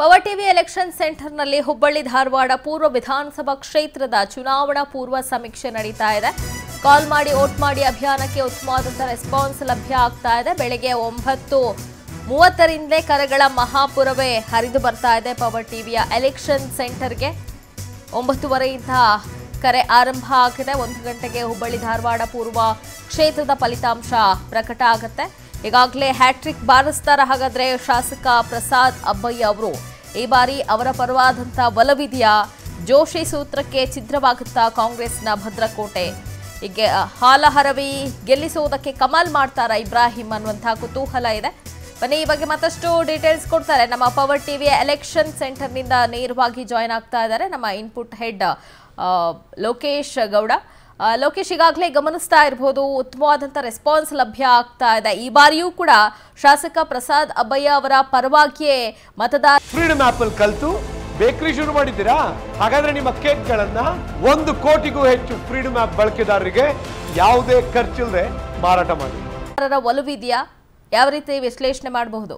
power TV election ಸೆಂಟರ್ನಲ್ಲಿ ಹುಬ್ಬಳ್ಳಿ ಧಾರವಾಡ ಪೂರ್ವ ವಿಧಾನಸಭಾ ಕ್ಷೇತ್ರದ ಚುನಾವಣಾ ಪೂರ್ವ ಸಮೀಕ್ಷೆ ನಡೀತಾ ಇದೆ ಕಾಲ್ ಮಾಡಿ ವೋಟ್ ಮಾಡಿ ಅಭಿಯಾನಕ್ಕೆ ಉತ್ತಮವಾದಂಥ ರೆಸ್ಪಾನ್ಸ್ ಲಭ್ಯ ಆಗ್ತಾ ಇದೆ ಬೆಳಗ್ಗೆ ಒಂಬತ್ತು ಮೂವತ್ತರಿಂದಲೇ ಕರೆಗಳ ಮಹಾಪುರವೇ ಹರಿದು ಬರ್ತಾ ಇದೆ ಪವರ್ ಟಿವಿಯ ಎಲೆಕ್ಷನ್ ಸೆಂಟರ್ಗೆ ಒಂಬತ್ತುವರೆಯಿಂದ ಕರೆ ಆರಂಭ ಆಗಿದೆ ಒಂದು ಗಂಟೆಗೆ ಹುಬ್ಬಳ್ಳಿ ಧಾರವಾಡ ಪೂರ್ವ ಕ್ಷೇತ್ರದ ಫಲಿತಾಂಶ ಪ್ರಕಟ ಆಗುತ್ತೆ ಈಗಾಗಲೇ ಹ್ಯಾಟ್ರಿಕ್ ಬಾರಿಸ್ತಾರ ಹಾಗಾದ್ರೆ ಶಾಸಕ ಪ್ರಸಾದ್ ಅಬ್ಬಯ್ಯ ಅವರು ಈ ಬಾರಿ ಅವರ ಪರವಾದಂಥ ಒಲವಿದೆಯಾ ಜೋಶಿ ಸೂತ್ರಕ್ಕೆ ಛಿದ್ರವಾಗುತ್ತಾ ಕಾಂಗ್ರೆಸ್ನ ಭದ್ರಕೋಟೆ ಹೀಗೆ ಹಾಲಹರವಿ ಗೆಲ್ಲಿಸುವುದಕ್ಕೆ ಕಮಲ್ ಮಾಡ್ತಾರಾ ಇಬ್ರಾಹಿಂ ಅನ್ನುವಂಥ ಕುತೂಹಲ ಇದೆ ಬನ್ನಿ ಈ ಬಗ್ಗೆ ಮತ್ತಷ್ಟು ಡೀಟೇಲ್ಸ್ ಕೊಡ್ತಾರೆ ನಮ್ಮ ಪವರ್ ಟಿವಿಯ ಎಲೆಕ್ಷನ್ ಸೆಂಟರ್ನಿಂದ ನೇರವಾಗಿ ಜಾಯ್ನ್ ಆಗ್ತಾ ಇದ್ದಾರೆ ನಮ್ಮ ಇನ್ಪುಟ್ ಹೆಡ್ ಆ, ಲೋಕೇಶ್ ಗೌಡ ಆ, ಲೋಕೇಶ್ ಈಗಾಗಲೇ ಗಮನಿಸ್ತಾ ಇರಬಹುದು ಉತ್ತಮವಾದಂಥ ರೆಸ್ಪಾನ್ಸ್ ಲಭ್ಯ ಆಗ್ತಾ ಇದೆ ಈ ಬಾರಿಯೂ ಕೂಡ ಶಾಸಕ ಪ್ರಸಾದ್ ಅಬ್ಬಯ್ಯ ಅವರ ಪರವಾಗಿಯೇ ಮತದಾರ ಫ್ರೀಡಮ್ ಆಪ್ ಅಲ್ಲಿ ಕಲ್ತು ಬೇಕರಿ ಶುರು ಮಾಡಿದ್ದೀರಾ ಹಾಗಾದ್ರೆ ನಿಮ್ಮ ಕೇಕ್ಗಳನ್ನ ಒಂದು ಕೋಟಿಗೂ ಹೆಚ್ಚು ಫ್ರೀಡಮ್ ಆಪ್ ಬಳಕೆದಾರರಿಗೆ ಯಾವುದೇ ಖರ್ಚಿಲ್ಲದೆ ಮಾರಾಟ ಮಾಡಿ ಒಲವಿದೆಯಾ ಯಾವ ರೀತಿ ವಿಶ್ಲೇಷಣೆ ಮಾಡಬಹುದು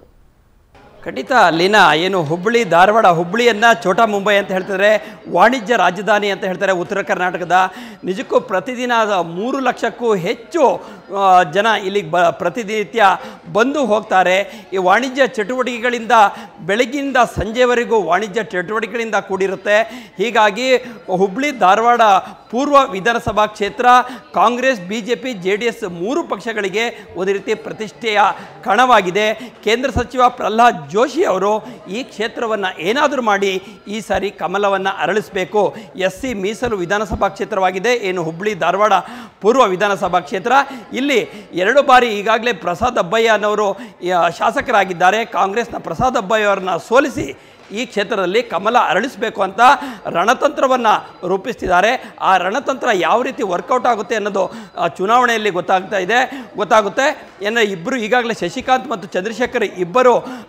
ಖಂಡಿತ ಲೀನಾ ಏನು ಹುಬ್ಬಳ್ಳಿ ಧಾರವಾಡ ಹುಬ್ಬಳ್ಳಿಯನ್ನು ಛೋಟಾ ಮುಂಬೈ ಅಂತ ಹೇಳ್ತಾರೆ ವಾಣಿಜ್ಯ ರಾಜಧಾನಿ ಅಂತ ಹೇಳ್ತಾರೆ ಉತ್ತರ ಕರ್ನಾಟಕದ ನಿಜಕ್ಕೂ ಪ್ರತಿದಿನ ಮೂರು ಲಕ್ಷಕ್ಕೂ ಹೆಚ್ಚು ಆ, ಜನ ಇಲ್ಲಿಗೆ ಬ ಪ್ರತಿನಿತ್ಯ ಬಂದು ಹೋಗ್ತಾರೆ ಈ ವಾಣಿಜ್ಯ ಚಟುವಟಿಕೆಗಳಿಂದ ಬೆಳಗ್ಗಿನಿಂದ ಸಂಜೆವರೆಗೂ ವಾಣಿಜ್ಯ ಚಟುವಟಿಕೆಗಳಿಂದ ಕೂಡಿರುತ್ತೆ ಹೀಗಾಗಿ ಹುಬ್ಬಳ್ಳಿ ಧಾರವಾಡ ಪೂರ್ವ ವಿಧಾನಸಭಾ ಕ್ಷೇತ್ರ Congress B J P J D S ಮೂರು ಪಕ್ಷಗಳಿಗೆ ಒಂದು ರೀತಿ ಪ್ರತಿಷ್ಠೆಯ ಕಣವಾಗಿದೆ ಕೇಂದ್ರ ಸಚಿವ ಪ್ರಹ್ಲಾದ್ ಜೋಶಿ ಅವರು ಈ ಕ್ಷೇತ್ರವನ್ನು ಏನಾದರೂ ಮಾಡಿ ಈ ಸಾರಿ ಕಮಲವನ್ನು ಅರಳಿಸಬೇಕು ಎಸ್ ಸಿ ಮೀಸಲು ವಿಧಾನಸಭಾ ಕ್ಷೇತ್ರವಾಗಿದೆ ಏನು ಹುಬ್ಬಳ್ಳಿ ಧಾರವಾಡ ಪೂರ್ವ ವಿಧಾನಸಭಾ ಕ್ಷೇತ್ರ ಇಲ್ಲಿ ಎರಡು ಬಾರಿ ಈಗಾಗಲೇ ಪ್ರಸಾದ್ ಅಬ್ಬಯ್ಯ ಅನ್ನೋರು ಆ, ಶಾಸಕರಾಗಿದ್ದಾರೆ ಕಾಂಗ್ರೆಸ್ನ ಪ್ರಸಾದ್ ಅಬ್ಬಯ್ಯ ಅವರನ್ನ ಸೋಲಿಸಿ ಈ ಕ್ಷೇತ್ರದಲ್ಲಿ ಕಮಲ ಅರಳಿಸಬೇಕು ಅಂತ ರಣತಂತ್ರವನ್ನು ರೂಪಿಸ್ತಿದ್ದಾರೆ ಆ ರಣತಂತ್ರ ಯಾವ ರೀತಿ ವರ್ಕೌಟ್ ಆಗುತ್ತೆ ಅನ್ನೋದು ಆ, ಚುನಾವಣೆಯಲ್ಲಿ ಗೊತ್ತಾಗ್ತಾ ಇದೆ ಗೊತ್ತಾಗುತ್ತೆ ಏನು ಇಬ್ಬರು ಈಗಾಗಲೇ ಶಶಿಕಾಂತ್ ಮತ್ತು ಚಂದ್ರಶೇಖರ್ ಇಬ್ಬರು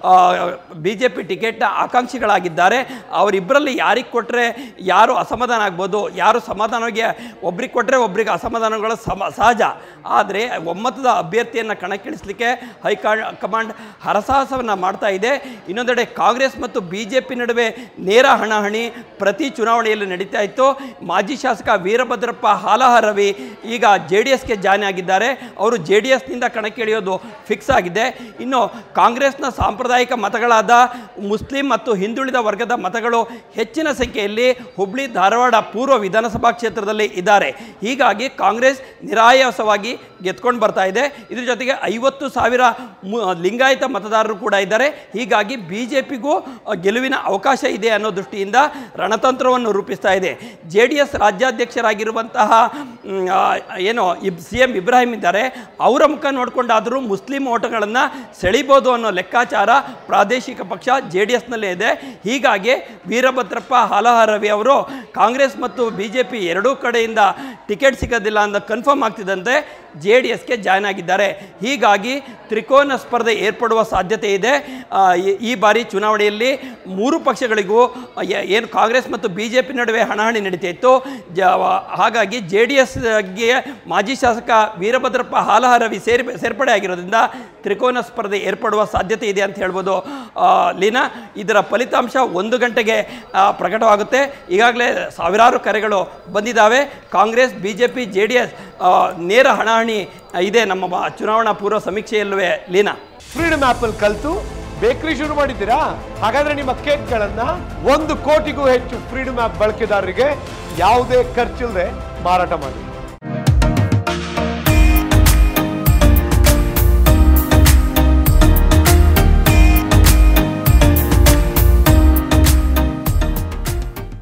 ಬಿ ಜೆ ಪಿ ಟಿಕೆಟ್ನ ಆಕಾಂಕ್ಷಿಗಳಾಗಿದ್ದಾರೆ ಅವರಿಬ್ಬರಲ್ಲಿ ಯಾರಿಗೆ ಕೊಟ್ಟರೆ ಯಾರು ಅಸಮಾಧಾನ ಆಗ್ಬೋದು ಯಾರು ಸಮಾಧಾನವಾಗಿ ಒಬ್ರಿಗೆ ಕೊಟ್ಟರೆ ಒಬ್ರಿಗೆ ಅಸಮಾಧಾನಗಳು ಸಮ ಸಹಜ ಆದರೆ ಒಮ್ಮತದ ಅಭ್ಯರ್ಥಿಯನ್ನು ಕಣಕ್ಕಿಳಿಸಲಿಕ್ಕೆ ಹೈಕಾ ಕಮಾಂಡ್ ಹರಸಾಹಸವನ್ನು ಮಾಡ್ತಾ ಇದೆ ಇನ್ನೊಂದೆಡೆ ಕಾಂಗ್ರೆಸ್ ಮತ್ತು ಬಿ ಜೆ ಪಿ ನಡುವೆ ನೇರ ಹಣಾಹಣಿ ಪ್ರತಿ ಚುನಾವಣೆಯಲ್ಲಿ ನಡೀತಾ ಇತ್ತು ಮಾಜಿ ಶಾಸಕ ವೀರಭದ್ರಪ್ಪ ಹಾಲಹರವಿ ಈಗ ಜೆ ಡಿ ಎಸ್ಗೆ ಜಾಯ್ನ್ ಆಗಿದ್ದಾರೆ ಅವರು ಜೆ ಡಿ ಎಸ್ನಿಂದ ಕಣಕ್ಕಿಳಿಯೋದು ಫಿಕ್ಸ್ ಆಗಿದೆ ಇನ್ನು ಕಾಂಗ್ರೆಸ್ನ ಸಾಂಪ್ರದಾಯಿಕ ಮತಗಳಾದ ಮುಸ್ಲಿಂ ಮತ್ತು ಹಿಂದುಳಿದ ವರ್ಗದ ಮತಗಳು ಹೆಚ್ಚಿನ ಸಂಖ್ಯೆಯಲ್ಲಿ ಹುಬ್ಳಿ ಧಾರವಾಡ ಪೂರ್ವ ವಿಧಾನಸಭಾ ಕ್ಷೇತ್ರದಲ್ಲಿ ಇದ್ದಾರೆ ಹೀಗಾಗಿ ಕಾಂಗ್ರೆಸ್ ನಿರಾಯಾಸವಾಗಿ ಗೆದ್ಕೊಂಡು ಬರ್ತಾ ಇದೆ ಇದ್ರ ಜೊತೆಗೆ ಐವತ್ತು ಸಾವಿರ ಮು- ಲಿಂಗಾಯತ ಮತದಾರರು ಕೂಡ ಇದ್ದಾರೆ ಹೀಗಾಗಿ ಬಿ ಜೆ ಪಿಗೂ ಗೆಲುವಿನ ಅವಕಾಶ ಇದೆ ಅನ್ನೋ ದೃಷ್ಟಿಯಿಂದ ರಣತಂತ್ರವನ್ನು ರೂಪಿಸ್ತಾ ಇದೆ ಜೆ ಡಿ ಎಸ್ ರಾಜ್ಯಾಧ್ಯಕ್ಷರಾಗಿರುವಂತಹ ಮ್, ಆ, ಏನು ಇಬ್ ಸಿ ಎಂ ಇಬ್ರಾಹಿಂ ಇದ್ದಾರೆ ಅವರ ಮುಖ ನೋಡಿಕೊಂಡಾದರೂ ಮುಸ್ಲಿಂ ಓಟುಗಳನ್ನು ಸೆಳಿಬೋದು ಅನ್ನೋ ಲೆಕ್ಕಾಚಾರ ಪ್ರಾದೇಶಿಕ ಪಕ್ಷ ಜೆ ಡಿ ಎಸ್ನಲ್ಲೇ ಇದೆ ಹೀಗಾಗಿ ವೀರಭದ್ರಪ್ಪ ಹಾಲಹರವಿ ಅವರು ಕಾಂಗ್ರೆಸ್ ಮತ್ತು ಬಿ ಜೆ ಪಿ ಎರಡೂ ಕಡೆಯಿಂದ ಟಿಕೆಟ್ ಸಿಗೋದಿಲ್ಲ ಅಂತ ಕನ್ಫರ್ಮ್ ಆಗ್ತಿದ್ದಂತೆ ಜೆ ಡಿ ಎಸ್ಗೆ ಜಾಯ್ನ್ ಆಗಿದ್ದಾರೆ ಹೀಗಾಗಿ ತ್ರಿಕೋನ ಸ್ಪರ್ಧೆ ಏರ್ಪಡುವ ಸಾಧ್ಯತೆ ಇದೆ ಆ, ಈ- ಈ ಬಾರಿ ಚುನಾವಣೆಯಲ್ಲಿ ಮೂರು ಪಕ್ಷಗಳಿಗೂ ಎ- ಏನು ಕಾಂಗ್ರೆಸ್ ಮತ್ತು ಬಿ ಜೆ ಪಿ ನಡುವೆ ಹಣಾಹಣಿ ನಡೀತಾ ಇತ್ತು ಜ ಹಾಗಾಗಿ ಜೆ ಡಿ ಎಸ್ಗೆ ಮಾಜಿ ಶಾಸಕ ವೀರಭದ್ರಪ್ಪ ಹಾಲಹರವಿ ಸೇರಿ ಸೇರ್ಪಡೆ ಆಗಿರೋದ್ರಿಂದ ತ್ರಿಕೋನ ಸ್ಪರ್ಧೆ ಏರ್ಪಡುವ ಸಾಧ್ಯತೆ ಇದೆ ಅಂತ ಹೇಳ್ಬೋದು ಆ, ಲೀನಾ ಇದರ ಫಲಿತಾಂಶ ಒಂದು ಗಂಟೆಗೆ ಆ, ಪ್ರಕಟವಾಗುತ್ತೆ ಈಗಾಗಲೇ ಸಾವಿರಾರು ಕರೆಗಳು ಬಂದಿದ್ದಾವೆ Congress B J P J D S ನೇರ ಹಣಾಹಣಿ ಇದೆ ನಮ್ಮ ಮ- ಚುನಾವಣಾ ಪೂರ್ವ ಸಮೀಕ್ಷೆಯಲ್ಲವೇ ಲೀನಾ ಫ್ರೀಡಮ್ ಆಪ್ ಅಲ್ಲಿ ಕಲ್ತು ಬೇಕರಿ ಶುರು ಮಾಡಿದ್ದೀರಾ ಹಾಗಾದ್ರೆ ನಿಮ್ಮ ಕೇಕ್ಗಳನ್ನ ಒಂದು ಕೋಟಿಗೂ ಹೆಚ್ಚು ಫ್ರೀಡಮ್ ಆಪ್ ಬಳಕೆದಾರರಿಗೆ ಯಾವುದೇ ಖರ್ಚಿಲ್ಲದೆ ಮಾರಾಟ ಮಾಡಿ